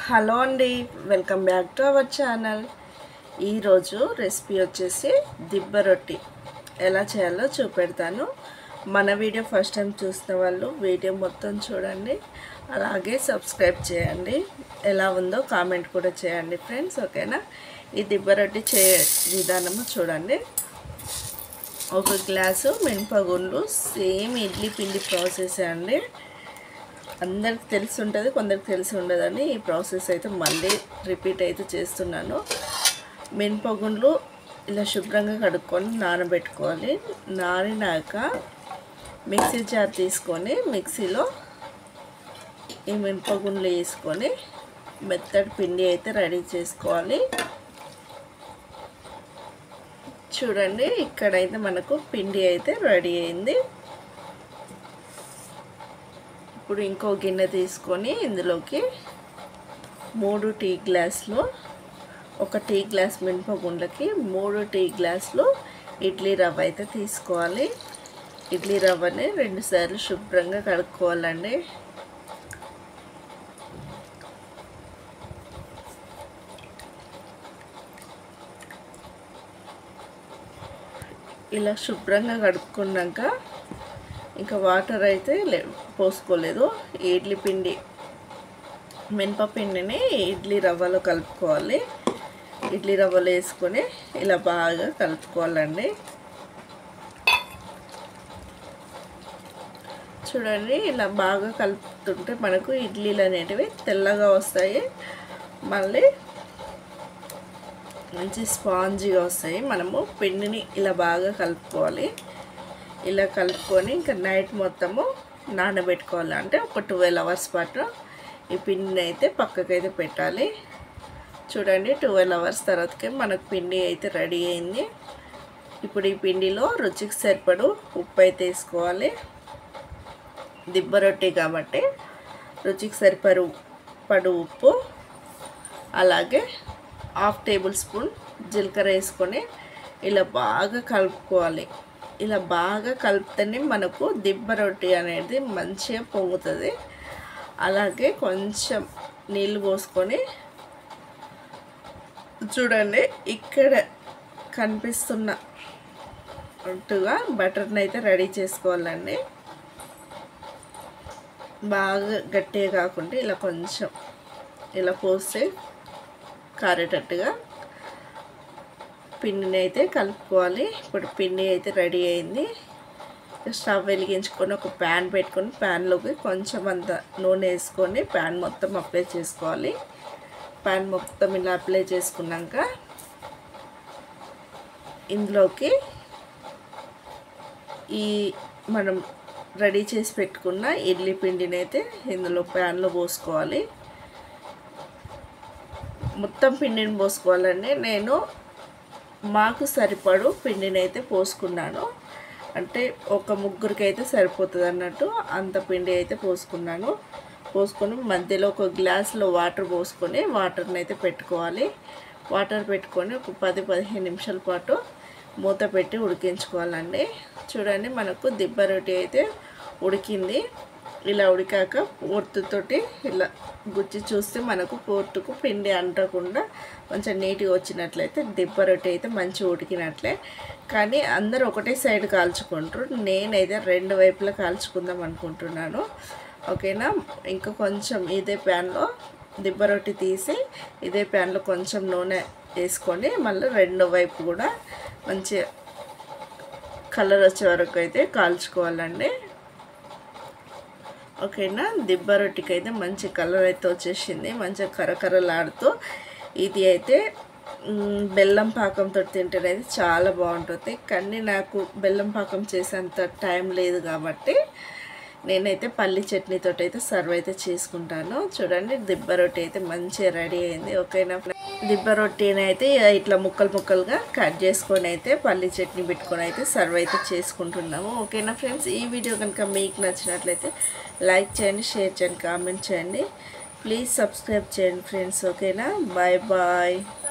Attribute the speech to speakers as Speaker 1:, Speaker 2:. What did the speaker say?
Speaker 1: hello అండి welcome back to our channel ఈరోజు recipe వచ్చేసి దిబ్బ రొట్టి ఎలా చేయాలో చూపెడతాను మన వీడియో ఫస్ట్ టైం చూసిన వాళ్ళు వీడియో మొత్తం చూడండి అలాగే సబ్స్క్రైబ్ చేయండి ఎలా ఉందో కామెంట్ కూడా చేయండి ఫ్రెండ్స్ ఓకేనా ఈ దిబ్బ రొట్టి చే విధానము చూడండి ఒక గ్లాసు మినపగుండ్లు సేమ్ ఇడ్లీ పిండి ప్రాసెస్ అండి అందరికి తెలిసి ఉంటుంది కొందరికి తెలిసి ఉండదని ఈ ప్రాసెస్ అయితే మళ్ళీ రిపీట్ అయితే చేస్తున్నాను మినపగుండ్లు ఇలా శుభ్రంగా కడుక్కొని నానబెట్టుకోవాలి నానినాక మిక్సీ జార్ తీసుకొని మిక్సీలో ఈ మినపగుండ్లు వేసుకొని మెత్తటి పిండి అయితే రెడీ చేసుకోవాలి చూడండి ఇక్కడైతే మనకు పిండి అయితే రెడీ అయింది ఇప్పుడు ఇంకో గిన్నె తీసుకొని ఇందులోకి మూడు టీ గ్లాసులు ఒక టీ గ్లాస్ మినపగుండ్లకి మూడు టీ గ్లాసులు ఇడ్లీ రవ్వ అయితే తీసుకోవాలి ఇడ్లీ రవ్వని రెండుసార్లు శుభ్రంగా కడుక్కోవాలండి ఇలా శుభ్రంగా కడుక్కున్నాక ఇంకా వాటర్ అయితే లే పోసుకోలేదు ఇడ్లీ పిండి మినపపిండిని ఇడ్లీ రవ్వలో కలుపుకోవాలి ఇడ్లీ రవ్వలో వేసుకొని ఇలా బాగా కలుపుకోవాలండి చూడండి ఇలా బాగా కలుపుతుంటే మనకు ఇడ్లీలు అనేటివి తెల్లగా వస్తాయి మళ్ళీ మంచి స్పాంజీగా వస్తాయి మనము పిండిని ఇలా బాగా కలుపుకోవాలి ఇలా కలుపుకొని ఇంకా నైట్ మొత్తము నానబెట్టుకోవాలి అంటే ఒక ట్వెల్వ్ అవర్స్ పాటు ఈ పిండిని అయితే పక్కకైతే పెట్టాలి చూడండి ట్వెల్వ్ అవర్స్ తర్వాతకే మనకు పిండి అయితే రెడీ అయింది ఇప్పుడు ఈ పిండిలో రుచికి సరిపడు ఉప్పు అయితే వేసుకోవాలి దిబ్బ రొట్టి కాబట్టి రుచికి సరిపడు పడు ఉప్పు అలాగే హాఫ్ టేబుల్ స్పూన్ జీలకర్ర వేసుకొని ఇలా బాగా కలుపుకోవాలి ఇలా బాగా కలిపితేనే మనకు దిబ్బ రొట్టి అనేది మంచిగా పొంగుతుంది అలాగే కొంచెం నీళ్ళు పోసుకొని చూడండి ఇక్కడ కనిపిస్తున్నట్టుగా బటర్ని అయితే రెడీ చేసుకోవాలండి బాగా గట్టిగా కాకుండా ఇలా కొంచెం ఇలా పోస్తే కారేటట్టుగా పిండిని అయితే కలుపుకోవాలి ఇప్పుడు పిండి అయితే రెడీ అయింది స్టవ్ వెలిగించుకొని ఒక ప్యాన్ పెట్టుకొని ప్యాన్లోకి కొంచెం అంత నూనె వేసుకొని ప్యాన్ మొత్తం అప్లై చేసుకోవాలి ప్యాన్ మొత్తం ఇలా అప్లై చేసుకున్నాక ఇందులోకి ఈ మనం రెడీ చేసి పెట్టుకున్న ఇడ్లీ పిండిని అయితే ఇందులో ప్యాన్లో పోసుకోవాలి మొత్తం పిండిని పోసుకోవాలండి నేను మాకు సరిపడు పిండిని అయితే పోసుకున్నాను అంటే ఒక ముగ్గురికి అయితే సరిపోతుంది అన్నట్టు అంత పిండి అయితే పోసుకున్నాను పోసుకొని మధ్యలో ఒక గ్లాసులో వాటర్ పోసుకొని వాటర్ని అయితే పెట్టుకోవాలి వాటర్ పెట్టుకొని ఒక పది పదిహేను నిమిషాల పాటు మూత పెట్టి ఉడికించుకోవాలండి చూడండి మనకు దిబ్బ రొట్టి అయితే ఉడికింది ఇలా ఉడికాక పోర్టుతోటి ఇలా గుచ్చి చూస్తే మనకు పోర్టుకు పిండి అంటకుండా కొంచెం నీట్గా వచ్చినట్లయితే దిబ్బ రొట్టె అయితే మంచిగా ఉడికినట్లే కానీ అందరూ ఒకటే సైడ్ కాల్చుకుంటారు నేనైతే రెండు వైపులా కాల్చుకుందాం అనుకుంటున్నాను ఓకేనా ఇంకా కొంచెం ఇదే ప్యాన్లో దిబ్బ రొట్టి తీసి ఇదే ప్యాన్లో కొంచెం నూనె వేసుకొని మళ్ళీ రెండో వైపు కూడా మంచి కలర్ వచ్చే వరకు అయితే కాల్చుకోవాలండి ఓకేనా దిబ్బ రొట్టికి అయితే మంచి కలర్ అయితే వచ్చేసింది మంచిగా కరకరలాడుతూ ఇది అయితే బెల్లం పాకంతో తింటేనైతే చాలా బాగుంటుంది కానీ నాకు బెల్లం పాకం చేసేంత టైం లేదు కాబట్టి నేనైతే పల్లి చట్నీతో అయితే సర్వ్ అయితే చేసుకుంటాను చూడండి దిబ్బ రొట్టి అయితే మంచిగా రెడీ అయింది ఓకేనా దిబ్బ రొట్టిని అయితే ఇట్లా ముక్కలు ముక్కలుగా కట్ చేసుకొని అయితే పల్లి చట్నీ పెట్టుకొని అయితే సర్వ్ అయితే చేసుకుంటున్నాము ఓకేనా ఫ్రెండ్స్ ఈ వీడియో కనుక మీకు నచ్చినట్లయితే లైక్ చేయండి షేర్ చేయండి కామెంట్ చేయండి ప్లీజ్ సబ్స్క్రైబ్ చేయండి ఫ్రెండ్స్ ఓకేనా బాయ్ బాయ్